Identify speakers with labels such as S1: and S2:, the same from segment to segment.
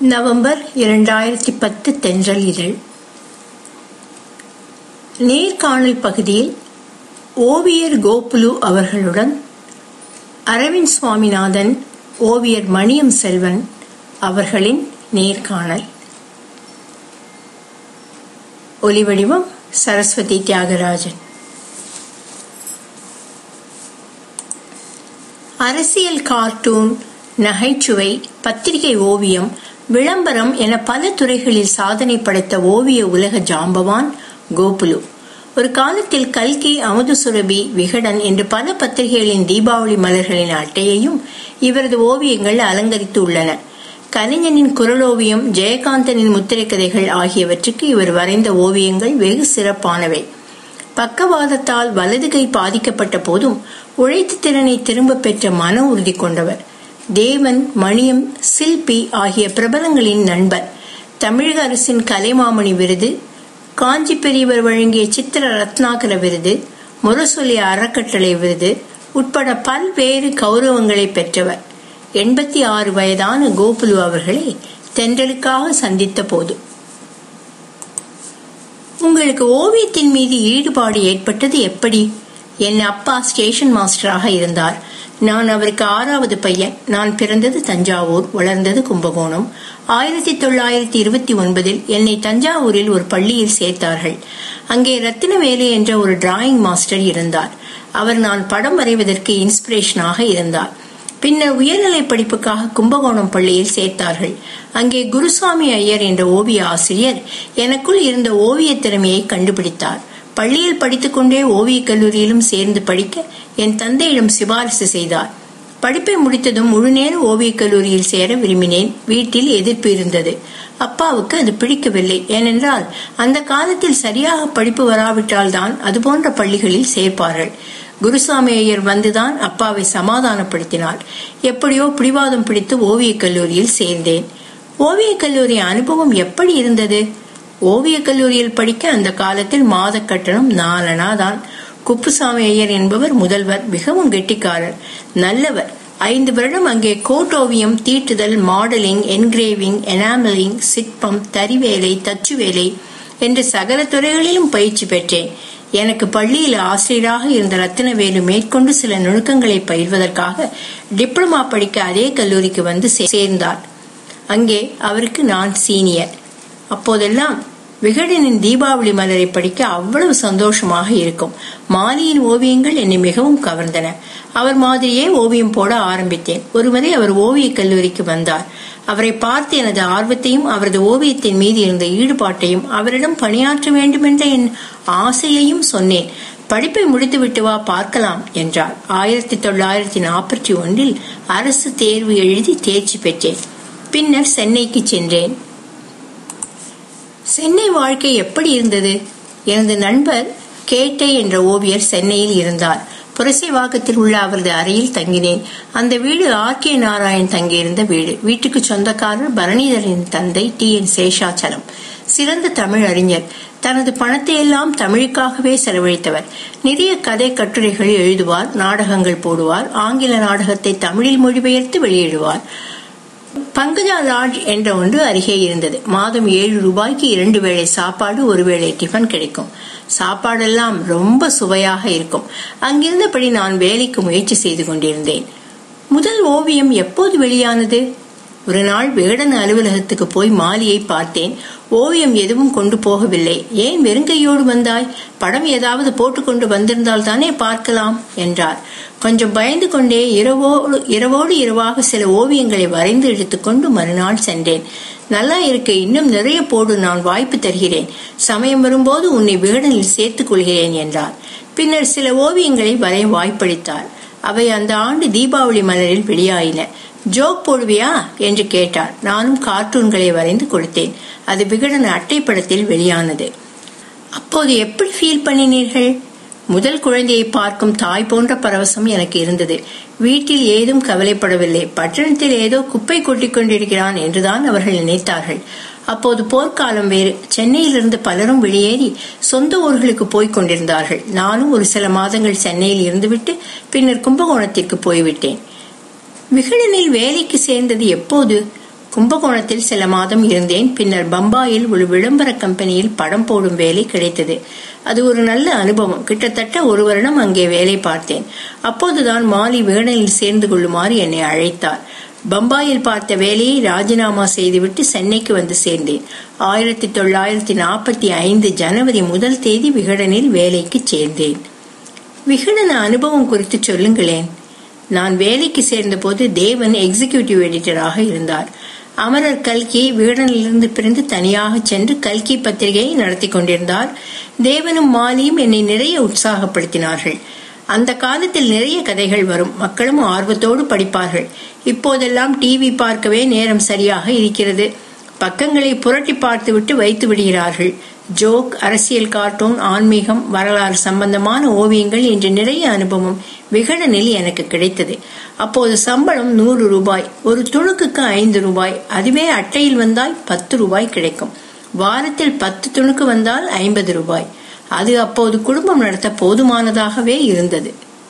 S1: November இரண்டாயிரத்தி பத்து தென்றல் இதழ் நேர்காணல் பகுதியில் ஓவியர் கோகுலு அவர்களுடன் அரவிந்த் சுவாமிநாதன் ஓவியர் மணியம் செல்வன் அவர்களின் நேர்காணல் ஒலிவடிவம் சரஸ்வதி தியாகராஜன் அரசியல் கார்ட்டூன் நகைச்சுவை பத்திரிகை ஓவியம் விளம்பரம் என பல துறைகளில் சாதனை படைத்த ஓவிய உலக ஜாம்பவான் கோகுலு ஒரு காலத்தில் கல்கி அமுது சுரபி விகடன் என்று பல பத்திரிகைகளின் தீபாவளி மலர்களின் அட்டையையும் இவரது ஓவியங்கள் அலங்கரித்து உள்ளன கலைஞனின் குரலோவியம் ஜெயகாந்தனின் முத்திரை கதைகள் ஆகியவற்றுக்கு இவர் வரைந்த ஓவியங்கள் வெகு சிறப்பானவை பக்கவாதத்தால் வலது கை பாதிக்கப்பட்ட போதும் உழைத்து திறனை திரும்ப பெற்ற மன உறுதி கொண்டவர் தேவன் மணியம் சில்பி ஆகிய பிரபலங்களின் நண்பர் தமிழக அரசின் கலைமாமணி விருது காஞ்சி பெரியவர் வழங்கிய சித்திர ரத்னாகர விருது முரசொலி அறக்கட்டளை விருது உட்பட பல்வேறு கௌரவங்களை பெற்றவர் எண்பத்தி ஆறு வயதான கோகுலு அவர்களை தென்றலுக்காக சந்தித்த போது உங்களுக்கு ஓவியத்தின் மீது ஈடுபாடு ஏற்பட்டது எப்படி என் அப்பா ஸ்டேஷன் மாஸ்டராக இருந்தார் நான் அவருக்கு ஆறாவது பையன் நான் பிறந்தது தஞ்சாவூர் வளர்ந்தது கும்பகோணம் ஆயிரத்தி தொள்ளாயிரத்தி இருபத்தி ஒன்பதில் என்னை தஞ்சாவூரில் ஒரு பள்ளியில் சேர்த்தார்கள் அங்கே ரத்தினவேலு என்ற ஒரு டிராயிங் மாஸ்டர் இருந்தார் அவர் நான் படம் வரைவதற்கு இன்ஸ்பிரேஷனாக இருந்தார் பின்னர் உயர்நிலை படிப்புக்காக கும்பகோணம் பள்ளியில் சேர்த்தார்கள் அங்கே குருசாமி ஐயர் என்ற ஓவிய ஆசிரியர் எனக்குள் இருந்த ஓவிய திறமையை கண்டுபிடித்தார் பள்ளியில் படித்துக்கொண்டே ஓவியக் கல்லூரியிலும் சேர்ந்து படிக்க என் தந்தையிடம் சிபாரிசு செய்தார் படிப்பை முடித்ததும் முழுநேர ஓவியக் கல்லூரியில் சேர விரும்பினேன் வீட்டில் எதிர்ப்பு இருந்தது அப்பாவுக்கு அது பிடிக்கவில்லை ஏனென்றால் அந்த காலத்தில் சரியாக படிப்பு வராவிட்டால் தான் அதுபோன்ற பள்ளிகளில் சேர்ப்பார்கள் குருசாமி ஐயர் வந்துதான் அப்பாவை சமாதானப்படுத்தினார் எப்படியோ பிடிவாதம் பிடித்து ஓவியக் கல்லூரியில் சேர்ந்தேன் ஓவியக் கல்லூரி அனுபவம் எப்படி இருந்தது ஓவியக் கல்லூரியில் படிக்க அந்த காலத்தில் மாத கட்டணம் நாலனா தான் குப்புசாமி ஐயர் என்பவர் முதல்வர் மிகவும் கெட்டிக்காரர் நல்லவர் ஐந்து வருடம் அங்கே கோட் ஓவியம் தீட்டுதல் மாடலிங் என்கிரேவிங் எனாமலிங் சிற்பம் தறிவேலை தச்சுவேலை என்று சகல துறைகளிலும் பயிற்சி பெற்றேன் எனக்கு பள்ளியில் ஆசிரியராக இருந்த ரத்தினவேலு மேற்கொண்டு சில நுணுக்கங்களை பயிர்வதற்காக டிப்ளமா படிக்க அதே கல்லூரிக்கு வந்து சேர்ந்தார் அங்கே அவருக்கு நான் சீனியர் அப்போதெல்லாம் விகடனின் தீபாவளி மலரை படிக்க அவ்வளவு சந்தோஷமாக இருக்கும் மாலியின் ஓவியங்கள் என்னை மிகவும் கவர்ந்தன அவர் மாதிரியே ஓவியம் போட ஆரம்பித்தேன் ஒருமுறை அவர் ஓவியக் கல்லூரிக்கு வந்தார் அவரை பார்த்து எனது ஆர்வத்தையும் அவரது ஓவியத்தின் மீது இருந்த ஈடுபாட்டையும் அவரிடம் பணியாற்ற வேண்டும் என்ற என் ஆசையையும் சொன்னேன் படிப்பை முடித்துவிட்டு வா பார்க்கலாம் என்றார் ஆயிரத்தி தொள்ளாயிரத்தி நாற்பத்தி ஒன்றில் அரசு தேர்வு எழுதி தேர்ச்சி பெற்றேன் பின்னர் சென்னைக்கு சென்றேன் சென்னை வாழ்க்கை எப்படி இருந்தது எனது நண்பர் கேட்டை என்ற ஓவியர் சென்னையில் இருந்தார் புரசைவாக்கத்தில் உள்ள அவரது அறையில் தங்கினேன் அந்த வீடு ஆர் கே நாராயண் தங்கியிருந்த வீடு வீட்டுக்கு சொந்தக்காரர் பரணிதரின் தந்தை டி என் சேஷாச்சலம் சிறந்த தமிழ் அறிஞர் தனது பணத்தை எல்லாம் தமிழுக்காகவே செலவழித்தவர் நிறைய கதை கட்டுரைகள் எழுதுவார் நாடகங்கள் போடுவார் ஆங்கில நாடகத்தை தமிழில் மொழிபெயர்த்து வெளியிடுவார் பங்கஜா லாட்ஜ் என்ற ஒன்று அருகே இருந்தது மாதம் ஏழு ரூபாய்க்கு இரண்டு வேளை சாப்பாடு ஒரு வேளை டிஃபன் கிடைக்கும் சாப்பாடெல்லாம் ரொம்ப சுவையாக இருக்கும் அங்கிருந்தபடி நான் வேலைக்கு முயற்சி செய்து கொண்டிருந்தேன் முதல் ஓவியம் எப்போது வெளியானது ஒரு நாள் விகடன் அலுவலகத்துக்கு போய் மாலியை பார்த்தேன் ஓவியம் எதுவும் கொண்டு போகவில்லை ஏன் வெறுங்கையோடு வந்தாய் படம் ஏதாவது போட்டுக்கொண்டு வந்திருந்தால் தானே பார்க்கலாம் என்றார் கொஞ்சம் பயந்து கொண்டே இரவோடு இரவோடு இரவாக சில ஓவியங்களை வரைந்து எடுத்துக்கொண்டு மறுநாள் சென்றேன் நல்லா இருக்கு இன்னும் நிறைய போடு நான் வாய்ப்பு தருகிறேன் சமயம் வரும்போது உன்னை விகடனில் சேர்த்துக் கொள்கிறேன் என்றார் பின்னர் சில ஓவியங்களை வரைய வாய்ப்பளித்தார் அவை அந்த ஆண்டு தீபாவளி மலரில் வெளியாயின ஜோக் போடுவியா என்று கேட்டார் நானும் கார்ட்டூன்களை வரைந்து கொடுத்தேன் அது விகடன் அட்டைப்படத்தில் வெளியானது அப்போது எப்படி ஃபீல் பண்ணினீர்கள் முதல் குழந்தையை பார்க்கும் தாய் போன்ற பரவசம் எனக்கு இருந்தது வீட்டில் ஏதும் கவலைப்படவில்லை பட்டணத்தில் ஏதோ குப்பை கொட்டிக் கொண்டிருக்கிறான் என்றுதான் அவர்கள் நினைத்தார்கள் அப்போது போர்க்காலம் வேறு சென்னையிலிருந்து பலரும் வெளியேறி சொந்த ஊர்களுக்கு போய்க் கொண்டிருந்தார்கள் நானும் ஒரு சில மாதங்கள் சென்னையில் இருந்துவிட்டு பின்னர் கும்பகோணத்திற்கு போய்விட்டேன் விகடனில் வேலைக்கு சேர்ந்தது எப்போது கும்பகோணத்தில் சில மாதம் இருந்தேன் பின்னர் பம்பாயில் ஒரு விளம்பர கம்பெனியில் படம் போடும் வேலை கிடைத்தது அது ஒரு நல்ல அனுபவம் கிட்டத்தட்ட ஒரு வருடம் அங்கே வேலை பார்த்தேன் அப்போதுதான் மாலி விகடனில் சேர்ந்து கொள்ளுமாறு என்னை அழைத்தார் பம்பாயில் பார்த்த வேலையை ராஜினாமா செய்துவிட்டு சென்னைக்கு வந்து சேர்ந்தேன் ஆயிரத்தி தொள்ளாயிரத்தி நாற்பத்தி ஐந்து ஜனவரி முதல் தேதி விகடனில் வேலைக்கு சேர்ந்தேன் விகடன அனுபவம் குறித்து சொல்லுங்களேன் நான் வேலைக்கு சேர்ந்தபோது தேவன் எக்ஸிகியூட்டிவ் எடிட்டராக இருந்தார் அமரர் கல்கி விகடனிலிருந்து பிரிந்து தனியாக சென்று கல்கி பத்திரிகையை நடத்தி கொண்டிருந்தார் தேவனும் மாலியும் என்னை நிறைய உற்சாகப்படுத்தினார்கள் அந்த காலத்தில் நிறைய கதைகள் வரும் மக்களும் ஆர்வத்தோடு படிப்பார்கள் இப்போதெல்லாம் டிவி பார்க்கவே நேரம் சரியாக இருக்கிறது பக்கங்களை புரட்டி பார்த்துவிட்டு வைத்து விடுகிறார்கள் ஜோக் அரசியல் கார்ட்டூன் ஆன்மீகம் வரலாறு சம்பந்தமான ஓவியங்கள் என்று நிறைய அனுபவம் விகடனில் எனக்கு கிடைத்தது அப்போது சம்பளம் நூறு ரூபாய் ஒரு துணுக்குக்கு ஐந்து ரூபாய் அதுவே அட்டையில் வந்தால் பத்து ரூபாய் கிடைக்கும் வாரத்தில் பத்து துணுக்கு வந்தால் ஐம்பது ரூபாய் அது அப்போது குடும்பம் நடத்த போதுமானதாகவே இருந்தது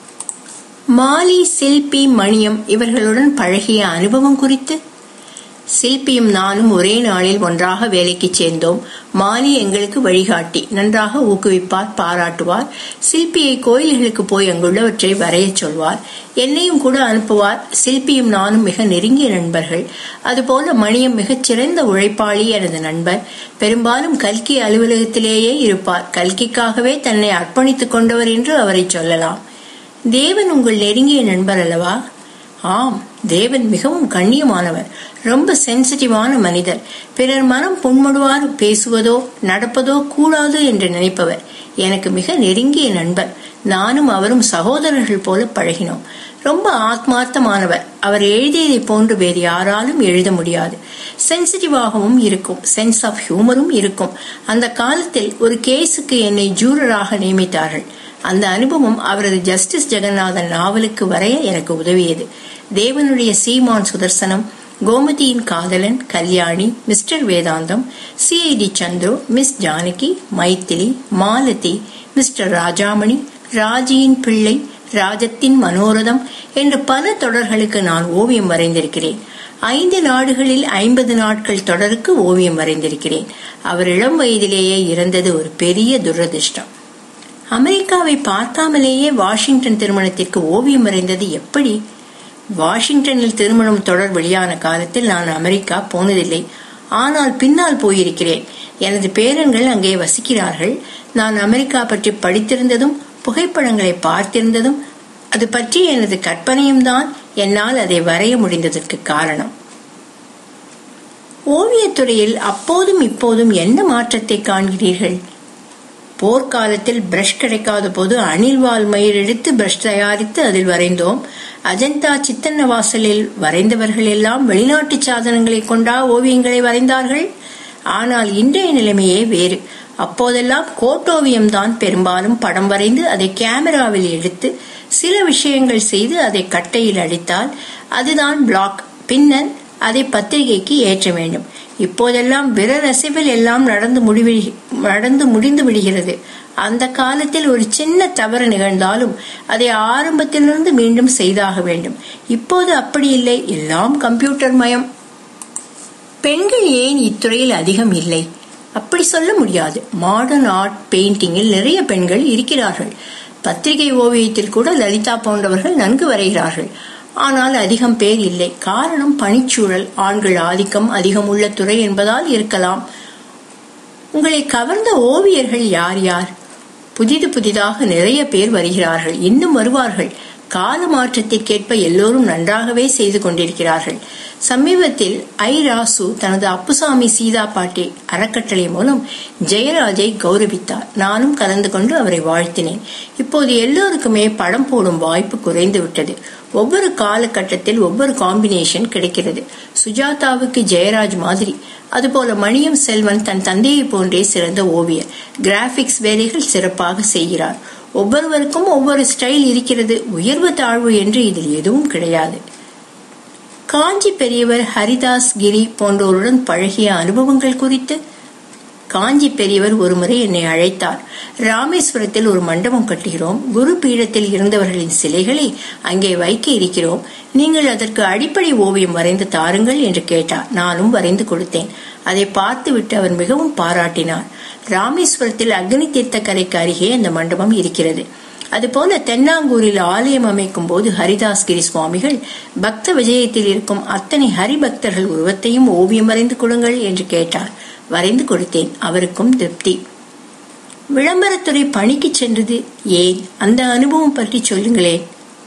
S1: மாலி சில்பி மணியம் இவர்களுடன் பழகிய அனுபவம் குறித்து சில்பியும் நானும் ஒரே நாளில் ஒன்றாக வேலைக்கு சேர்ந்தோம் மாலி எங்களுக்கு வழிகாட்டி நன்றாக ஊக்குவிப்பார் பாராட்டுவார் சில்பியை கோயில்களுக்கு போய் அங்குள்ளவற்றை வரைய சொல்வார் என்னையும் கூட அனுப்புவார் சில்பியும் நானும் மிக நெருங்கிய நண்பர்கள் அதுபோல மணியம் மிகச் சிறந்த உழைப்பாளி எனது நண்பர் பெரும்பாலும் கல்கி அலுவலகத்திலேயே இருப்பார் கல்கிக்காகவே தன்னை அர்ப்பணித்துக் கொண்டவர் என்று அவரை சொல்லலாம் தேவன் உங்கள் நெருங்கிய நண்பர் அல்லவா ஆம் தேவன் மிகவும் கண்ணியமானவர் ரொம்ப சென்சிட்டிவான மனிதர் பிறர் மனம் புண்படுவார் பேசுவதோ நடப்பதோ கூடாது என்று நினைப்பவர் எனக்கு மிக நெருங்கிய நண்பர் நானும் அவரும் சகோதரர்கள் போல பழகினோம் ரொம்ப ஆத்மார்த்தமானவர் அவர் எழுதியதை போன்று வேறு யாராலும் எழுத முடியாது சென்சிட்டிவாகவும் இருக்கும் சென்ஸ் ஆஃப் ஹியூமரும் இருக்கும் அந்த காலத்தில் ஒரு கேஸுக்கு என்னை ஜூரராக நியமித்தார்கள் அந்த அனுபவம் அவரது ஜஸ்டிஸ் ஜெகநாதன் நாவலுக்கு வரைய எனக்கு உதவியது தேவனுடைய சீமான் சுதர்சனம் கோமதியின் காதலன் Kalyani mister Vedantham CID Chandru miss Janaki Maithili Malathi mister Rajamani ராஜியின் பிள்ளை ராஜத்தின் மனோரதம் என்று பல தொடர்களுக்கு நான் ஓவியம் வரைந்திருக்கிறேன் ஐந்து நாடுகளில் ஐம்பது நாட்கள் தொடருக்கு ஓவியம் வரைந்திருக்கிறேன் அவர் இளம் வயதிலேயே இறந்தது ஒரு பெரிய துரதிர்ஷ்டம் அமெரிக்காவை பார்க்காமலேயே வாஷிங்டன் திருமணத்திற்கு ஓவியம் வரைந்தது எப்படி வாஷிங்டனில் திருமணம் தொடர் வெளியான காலத்தில் நான் அமெரிக்கா போனதில்லை ஆனால் பின்னால் போயிருக்கிறேன் எனது பேரன்கள் அங்கே வசிக்கிறார்கள் நான் அமெரிக்கா பற்றி படித்திருந்ததும் புகைப்படங்களை பார்த்திருந்ததும் அது பற்றி எனது கற்பனையும் தான் என்னால் அதை வரைய முடிந்ததற்கு காரணம் ஓவியத்துறையில் அப்போதும் இப்போதும் என்ன மாற்றத்தை காண்கிறீர்கள் போர்க்காலத்தில் பிரஷ் கிடைக்காத போது அணில்வால் மயிர் எடுத்து பிரஷ் தயாரித்து அதில் வரைந்தோம் அஜந்தா சித்தன்ன வாசலில் வரைந்தவர்கள் எல்லாம் வெளிநாட்டு சாதனங்களை கொண்டா ஓவியங்களை வரைந்தார்கள் ஆனால் இன்றைய நிலைமையே வேறு அப்போதெல்லாம் கோட்டோவியம் தான் பெரும்பாலும் படம் வரைந்து அதை கேமராவில் எடுத்து சில விஷயங்கள் செய்து அதை கட்டையில் அடித்தால் அதுதான் பிளாக் பின்னர் அதை பத்திரிகைக்கு ஏற்ற வேண்டும் இப்போதெல்லாம் விரரசைவில் எல்லாம் நடந்து முடிவி நடந்து முடிந்து விடுகிறது அந்த காலத்தில் ஒரு சின்ன தவறு நிகழ்ந்தாலும் அதை ஆரம்பத்திலிருந்து மீண்டும் செய்தாக வேண்டும் இப்போது அப்படி இல்லை எல்லாம் கம்ப்யூட்டர் மயம் பெண்கள் ஏன் இத்துறையில் அதிகம் இல்லை அப்படி சொல்ல முடியாது மாடர்ன் ஆர்ட் பெயிண்டிங்கில் நிறைய பெண்கள் இருக்கிறார்கள் பத்திரிகை ஓவியத்தில் கூட லலிதா போன்றவர்கள் நன்கு வரைகிறார்கள் ஆனால் அதிகம் பேர் இல்லை காரணம் பணிச்சூழல் ஆண்கள் ஆதிக்கம் அதிகம் உள்ள துறை என்பதால் இருக்கலாம் உங்களை கவர்ந்த ஓவியர்கள் யார் யார் புதிது புதிதாக நிறைய பேர் வருகிறார்கள் இன்னும் வருவார்கள் கால மாற்றத்திற்கேற்ப எல்லோரும் நன்றாகவே செய்து கொண்டிருக்கிறார்கள் சமீபத்தில் ஐ ராசு தனது அப்புசாமி சீதா பாட்டி அறக்கட்டளை மூலம் ஜெயராஜை கௌரவித்தார் நானும் கலந்து கொண்டு அவரை வாழ்த்தினேன் இப்போது எல்லோருக்குமே படம் போடும் வாய்ப்பு குறைந்து விட்டது ஒவ்வொரு காலகட்டத்தில் ஒவ்வொரு காம்பினேஷன் கிடைக்கிறது சுஜாதாவுக்கு ஜெயராஜ் மாதிரி அதுபோல மணியம் செல்வன் தன் தந்தையை போன்றே சிறந்த ஓவியர் கிராபிக்ஸ் வேலைகள் சிறப்பாக செய்கிறார் ஒவ்வொருவருக்கும் ஒவ்வொரு ஸ்டைல் இருக்கிறது உயர்வு தாழ்வு என்று இதில் எதுவும் கிடையாது காஞ்சி பெரியவர் ஹரிதாஸ் கிரி போன்றோருடன் பழகிய அனுபவங்கள் குறித்து காஞ்சி பெரியவர் ஒருமுறை என்னை அழைத்தார் ராமேஸ்வரத்தில் ஒரு மண்டபம் கட்டுகிறோம் குரு பீடத்தில் இருந்தவர்களின் சிலைகளை அங்கே வைக்க இருக்கிறோம் நீங்கள் அதற்கு அடிப்படை ஓவியம் வரைந்து தாருங்கள் என்று கேட்டார் நானும் வரைந்து கொடுத்தேன் அதை பார்த்துவிட்டு அவர் மிகவும் பாராட்டினார் ராமேஸ்வரத்தில் அக்னி தீர்த்த கரைக்கு அருகே அந்த மண்டபம் இருக்கிறது அதுபோல தென்னாங்கூரில் ஆலயம் அமைக்கும் போது ஹரிதாஸ்கிரி சுவாமிகள் பக்த விஜயத்தில் இருக்கும் அத்தனை ஹரிபக்தர்கள் உருவத்தையும் ஓவியம் வரைந்து கொடுங்கள் என்று கேட்டார் வரைந்து கொடுத்தேன் அவருக்கும் திருப்தி விளம்பரத்துறை பணிக்கு சென்றது ஏன் அந்த அனுபவம் பற்றி சொல்லுங்களேன்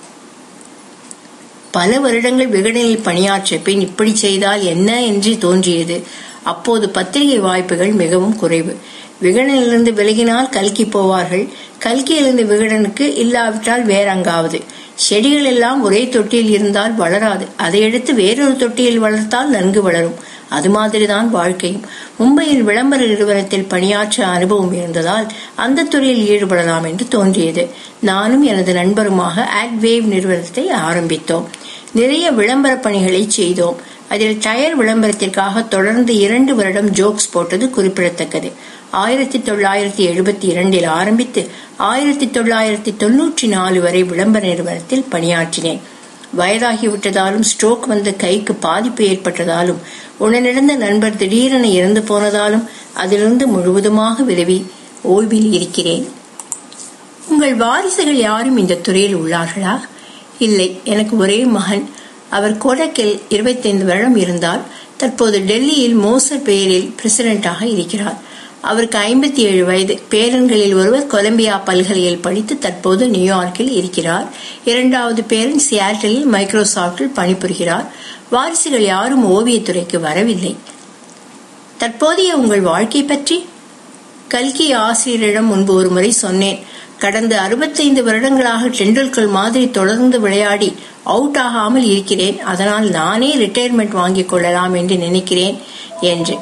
S1: பல வருடங்கள் விகடனில் பணியாற்றிய பின் இப்படி செய்தால் என்ன என்று தோன்றியது அப்போது பத்திரிகை வாய்ப்புகள் மிகவும் குறைவு விகடனிலிருந்து விலகினால் கல்கி போவார்கள் கல்கியிலிருந்து விகடனுக்கு இல்லாவிட்டால் வேற அங்காவது செடிகள் எல்லாம் ஒரே தொட்டியில் இருந்தால் வளராது அதை எடுத்து வேறொரு தொட்டியில் வளர்த்தால் நன்கு வளரும் அது மாதிரிதான் வாழ்க்கையும் மும்பையில் விளம்பர நிறுவனத்தில் பணியாற்ற அனுபவம் இருந்ததால் அந்த துறையில் ஈடுபடலாம் என்று தோன்றியது நானும் எனது நண்பருமாக ஆக்வேவ் நிறுவனத்தை ஆரம்பித்தோம் நிறைய விளம்பர பணிகளை செய்தோம் அதில் டயர் விளம்பரத்திற்காக தொடர்ந்து இரண்டு வருடம் ஜோக்ஸ் போட்டது குறிப்பிடத்தக்கது ஆயிரத்தி தொள்ளாயிரத்தி எழுபத்தி இரண்டில் ஆரம்பித்து ஆயிரத்தி தொள்ளாயிரத்தி தொன்னூற்றி நாலு வரை விளம்பர நிறுவனத்தில் பணியாற்றினேன் வயதாகிவிட்டதாலும் ஸ்ட்ரோக் வந்து கைக்கு பாதிப்பு ஏற்பட்டதாலும் உடனிருந்த நண்பர் திடீரென இறந்து போனதாலும் அதிலிருந்து முழுவதுமாக விதவி ஓய்வில் இருக்கிறேன் உங்கள் வாரிசுகள் யாரும் இந்த துறையில் உள்ளார்களா இல்லை எனக்கு ஒரே மகன் அவர் கோடக்கில் இருபத்தைந்து வருடம் இருந்தால் தற்போது டெல்லியில் மோசர் பெயரில் பிரசிடென்டாக இருக்கிறார் அவருக்கு ஐம்பத்தி ஏழு வயது பேரன்களில் ஒருவர் கொலம்பியா பல்கலையில் படித்து தற்போது நியூயார்க்கில் இருக்கிறார் இரண்டாவது பேரன் சியாட்டிலில் மைக்ரோசாப்டில் பணிபுரிகிறார் வாரிசுகள் யாரும் ஓவியத்துறைக்கு வரவில்லை தற்போதைய உங்கள் வாழ்க்கை பற்றி கல்கி ஆசிரியரிடம் முன்பு ஒரு முறை சொன்னேன் கடந்த அறுபத்தைந்து வருடங்களாக டெண்டுல்கர் மாதிரி தொடர்ந்து விளையாடி அவுட் ஆகாமல் இருக்கிறேன் அதனால் நானே ரிட்டையர்மெண்ட் வாங்கிக் கொள்ளலாம் என்று நினைக்கிறேன் என்று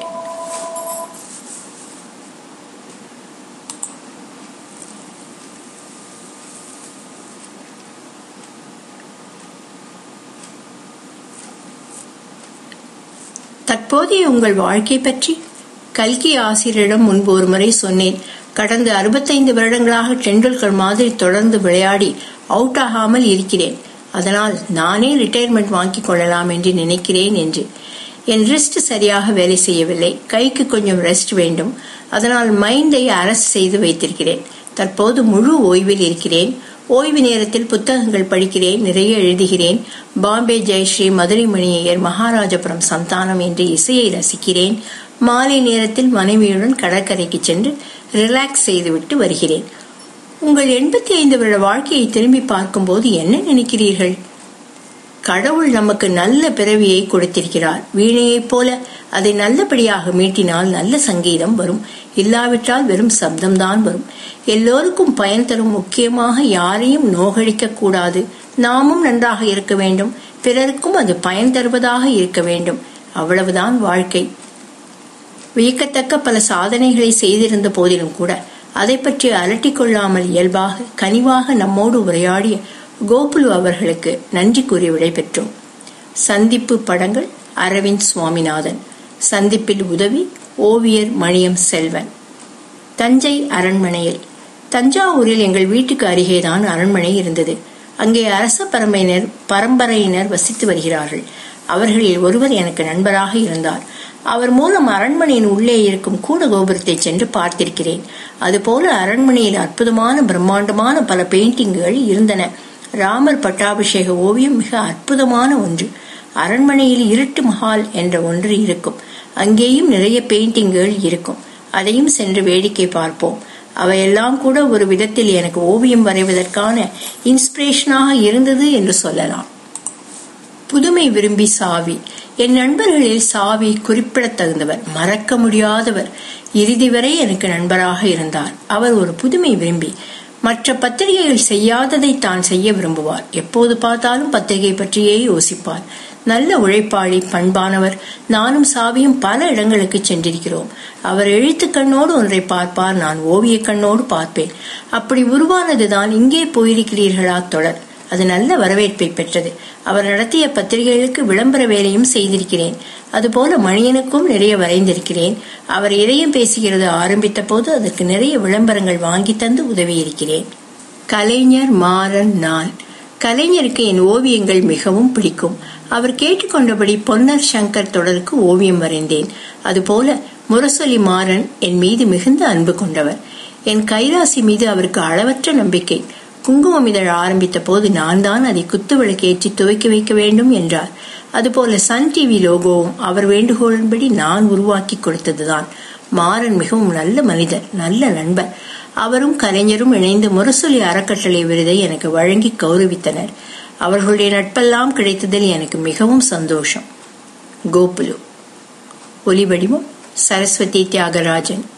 S1: தற்போதைய உங்கள் வாழ்க்கை பற்றி கல்கி ஆசிரியரிடம் முன்பு ஒரு முறை சொன்னேன் கடந்த அறுபத்தைந்து வருடங்களாக டெண்டுல்கர் மாதிரி தொடர்ந்து விளையாடி அவுட் ஆகாமல் இருக்கிறேன் அதனால் நானே ரிட்டையர்மெண்ட் வாங்கிக் கொள்ளலாம் என்று நினைக்கிறேன் என்று என் ரிஸ்ட் சரியாக வேலை செய்யவில்லை கைக்கு கொஞ்சம் ரெஸ்ட் வேண்டும் அதனால் மைண்டை அரசு செய்து வைத்திருக்கிறேன் தற்போது முழு ஓய்வில் இருக்கிறேன் ஓய்வு நேரத்தில் புத்தகங்கள் படிக்கிறேன் நிறைய எழுதுகிறேன் பாம்பே ஜெயஸ்ரீ மதுரை மணியையர் மகாராஜபுரம் சந்தானம் என்று இசையை ரசிக்கிறேன் மாலை நேரத்தில் மனைவியுடன் கடற்கரைக்கு சென்று ரிலாக்ஸ் செய்துவிட்டு வருகிறேன் உங்கள் எண்பத்தி ஐந்து வருட வாழ்க்கையை திரும்பி பார்க்கும்போது என்ன நினைக்கிறீர்கள் கடவுள் நமக்கு நல்ல பிறவியை கொடுத்திருக்கிறார் வீணையைப் போல அதை நல்லபடியாக மீட்டினால் நல்ல சங்கீதம் வரும் இல்லாவிட்டால் வெறும் சப்தம்தான் வரும் எல்லோருக்கும் பயன் தரும் முக்கியமாக யாரையும் நோகடிக்க கூடாது நாமும் நன்றாக இருக்க வேண்டும் பிறருக்கும் அது பயன் தருவதாக இருக்க வேண்டும் அவ்வளவுதான் வாழ்க்கை வியக்கத்தக்க பல சாதனைகளை செய்திருந்த போதிலும் கூட அதை பற்றி அலட்டிக் கொள்ளாமல் இயல்பாக கனிவாக நம்மோடு உரையாடிய கோகுலு அவர்களுக்கு நன்றி கூறி விடைபெற்றோம் சந்திப்பு படங்கள் அரவிந்த் சுவாமிநாதன் சந்திப்பில் உதவி ஓவியர் மணியம் செல்வன் தஞ்சை அரண்மனையில் தஞ்சாவூரில் எங்கள் வீட்டுக்கு அருகேதான் அரண்மனை இருந்தது அங்கே அரச பரம்பரையினர் பரம்பரையினர் வசித்து வருகிறார்கள் அவர்களில் ஒருவர் எனக்கு நண்பராக இருந்தார் அவர் மூலம் அரண்மனையின் உள்ளே இருக்கும் கூட கோபுரத்தை சென்று பார்த்திருக்கிறேன் அதுபோல அரண்மனையில் அற்புதமான பிரம்மாண்டமான பல பெயிண்டிங்குகள் இருந்தன ராமர் பட்டாபிஷேக ஓவியம் மிக அற்புதமான ஒன்று அரண்மனையில் இருட்டு மஹால் என்ற ஒன்று இருக்கும் அங்கேயும் நிறைய பெயிண்டிங்குகள் இருக்கும் அதையும் சென்று வேடிக்கை பார்ப்போம் அவையெல்லாம் கூட ஒரு விதத்தில் எனக்கு ஓவியம் வரைவதற்கான இன்ஸ்பிரேஷனாக இருந்தது என்று சொல்லலாம் புதுமை விரும்பி சாவி என் நண்பர்களில் சாவி குறிப்பிடத்தகுந்தவர் மறக்க முடியாதவர் இறுதி வரை எனக்கு நண்பராக இருந்தார் அவர் ஒரு புதுமை விரும்பி மற்ற பத்திரிகைகள் செய்யாததை தான் செய்ய விரும்புவார் எப்போது பார்த்தாலும் பத்திரிகை பற்றியே யோசிப்பார் நல்ல உழைப்பாளி பண்பானவர் நானும் சாவியும் பல இடங்களுக்கு சென்றிருக்கிறோம் அவர் எழுத்து கண்ணோடு ஒன்றை பார்ப்பார் நான் ஓவிய கண்ணோடு பார்ப்பேன் அப்படி உருவானதுதான் இங்கே போயிருக்கிறீர்களா தொடர் அது நல்ல வரவேற்பை பெற்றது அவர் நடத்திய பத்திரிகைகளுக்கு விளம்பர வேலையும் செய்திருக்கிறேன் அதுபோல மணியனுக்கும் நிறைய வரைந்திருக்கிறேன் அவர் இதயம் பேசுகிறது ஆரம்பித்த போது அதற்கு நிறைய விளம்பரங்கள் வாங்கி தந்து உதவியிருக்கிறேன் கலைஞர் மாறன் நான் கலைஞருக்கு என் ஓவியங்கள் மிகவும் பிடிக்கும் அவர் கேட்டுக்கொண்டபடி பொன்னர் சங்கர் தொடருக்கு ஓவியம் வரைந்தேன் அதுபோல முரசொலி மாறன் என் மீது மிகுந்த அன்பு கொண்டவர் என் கைராசி மீது அவருக்கு அளவற்ற நம்பிக்கை குங்குமம் இதழ் ஆரம்பித்த போது நான் தான் அதை குத்து விளக்கு ஏற்றி துவைக்க வைக்க வேண்டும் என்றார் அதுபோல சன் டிவி லோகோவும் அவர் வேண்டுகோளின்படி நான் உருவாக்கி கொடுத்ததுதான் மாறன் மிகவும் நல்ல மனிதர் நல்ல நண்பர் அவரும் கலைஞரும் இணைந்து முரசொலி அறக்கட்டளை விருதை எனக்கு வழங்கி கௌரவித்தனர் அவர்களுடைய நட்பெல்லாம் கிடைத்ததில் எனக்கு மிகவும் சந்தோஷம் கோகுலு ஒலிவடிவம் சரஸ்வதி தியாகராஜன்